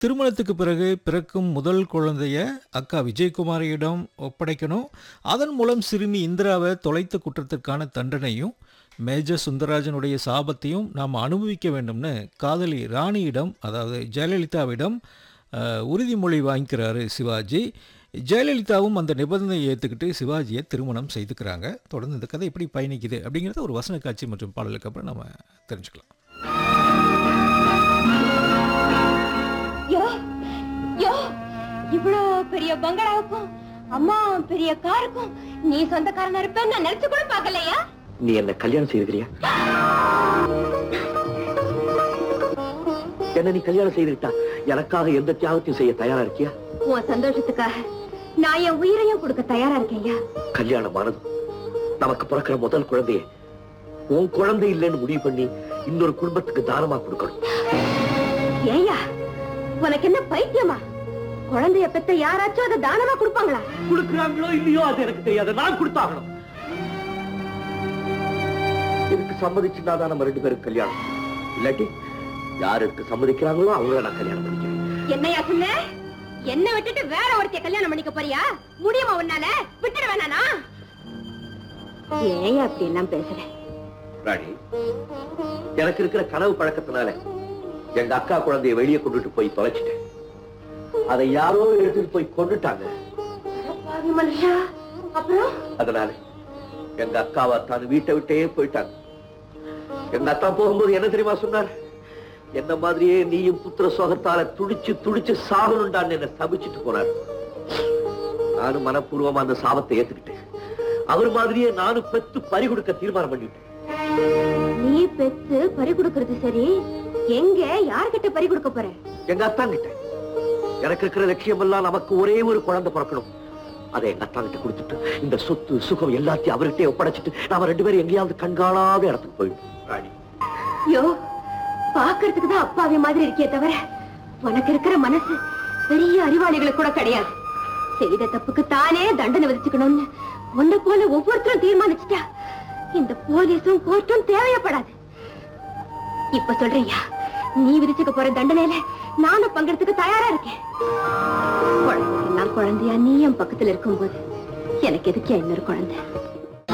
திருமணத்துக்கு பிறகு பிறக்கும் முதல் குழந்தைய அக்கா விஜயகுமாரியிடம் ஒப்படைக்கணும் அதன் மூலம் சிறுமி இந்திராவை தொலைத்த குற்றத்திற்கான தண்டனையும் மேஜர் சுந்தரராஜனுடைய சாபத்தையும் நாம் அனுபவிக்க வேண்டும்னு காதலி ராணியிடம் அதாவது ஜெயலலிதாவிடம் அஹ், உறுதிமொழி வாங்கிக்கிறாரு சிவாஜி ஜெயலலிதாவும் அந்த நிபந்தனையை ஏற்றுக்கிட்டு சிவாஜியை திருமணம் செய்துக்கிறாங்க தொடர்ந்து இந்த கதை எப்படி பயணிக்குது அப்படிங்கிறத ஒரு வசன காட்சி மற்றும் பாடலுக்கு அப்புறம் நம்ம தெரிஞ்சுக்கலாம் யோ யோ இவ்வளோ பெரிய பங்களாவுக்கும் அம்மா பெரிய காருக்கும் நீ சொந்தக்காரனா இருப்பேன்னு நான் நினைச்சு கூட பார்க்கலையா நீ என்ன கல்யாணம் செய்திருக்கிறியா என்ன நீ கல்யாணம் செய்துக்கிட்டா எனக்காக எந்த தியாகத்தையும் செய்ய தயாரா இருக்கியா உன் சந்தோஷத்துக்காக நான் என் உயிரையும் கொடுக்க தயாரா இருக்கேன்யா கல்யாணம் ஆனது நமக்கு பிறக்கிற முதல் குழந்தைய உன் குழந்தை இல்லைன்னு முடிவு பண்ணி இன்னொரு குடும்பத்துக்கு தானமா கொடுக்கணும் ஏயா உனக்கு என்ன பைத்தியமா குழந்தைய பெத்த யாராச்சும் அதை தானமா கொடுப்பாங்களா கொடுக்குறாங்களோ இல்லையோ அது எனக்கு தெரியாது நான் கொடுத்தாகணும் இதுக்கு சம்மதிச்சுட்டா தான் நம்ம ரெண்டு பேரும் கல்யாணம் இல்லாட்டி யார் இதுக்கு சம்மதிக்கிறாங்களோ அவங்கள நான் கல்யாணம் பண்ணிக்கிறேன் என்னையா சொன்ன என்ன விட்டுட்டு வேற ஒருத்தைய கல்யாணம் பண்ணிக்க போறியா முடியுமா உன்னால விட்டுட வேணானா ஏன் அப்படி எல்லாம் பேசுற ராணி எனக்கு இருக்கிற கனவு பழக்கத்தினால எங்க அக்கா குழந்தைய வெளியே கொண்டுட்டு போய் தொலைச்சிட்டேன் அதை யாரோ எடுத்துட்டு போய் கொண்டுட்டாங்க பாவி மனுஷா அப்புறம் அதனால எங்க அக்காவை தான் வீட்டை விட்டே போயிட்டாங்க எங்க அத்தா போகும்போது என்ன தெரியுமா சொன்னார் என்ன மாதிரியே நீயும் புத்திர சோகத்தால துடிச்சு துடிச்சு சாகணும்டான்னு என்ன சபிச்சுட்டு போனார் நானும் மனப்பூர்வமா அந்த சாபத்தை ஏத்துக்கிட்டேன் அவர் மாதிரியே நானும் பெத்து பறி கொடுக்க தீர்மானம் பண்ணிட்டேன் நீ பெத்து பறி கொடுக்கறது சரி எங்க யார்கிட்ட பறி கொடுக்க போற எங்க அத்தாங்கிட்ட எனக்கு இருக்கிற லட்சியம் எல்லாம் நமக்கு ஒரே ஒரு குழந்தை பிறக்கணும் அதை எங்க அத்தாங்கிட்ட கொடுத்துட்டு இந்த சொத்து சுகம் எல்லாத்தையும் அவர்கிட்டயே ஒப்படைச்சிட்டு நாம ரெண்டு பேரும் எங்கேயாவது கண்காணாத இடத்துக்கு போயிடும் ராணி யோ பாக்குறதுக்கு தான் அப்பாவி மாதிரி இருக்கே தவிர உனக்கு இருக்கிற மனசு பெரிய அறிவாளிகளுக்கு கூட கிடையாது செய்த தப்புக்கு தானே தண்டனை விதிச்சுக்கணும்னு உன்னை போல ஒவ்வொருத்தரும் தீர்மானிச்சுட்டா இந்த போலீஸும் கோர்ட்டும் தேவையப்படாது இப்ப சொல்றியா நீ விதிச்சுக்க போற தண்டனையில நானும் பங்கெடுத்துக்க தயாரா இருக்கேன் குழந்தையெல்லாம் குழந்தையா நீ என் பக்கத்துல இருக்கும்போது எனக்கு எதுக்கு இன்னொரு குழந்தை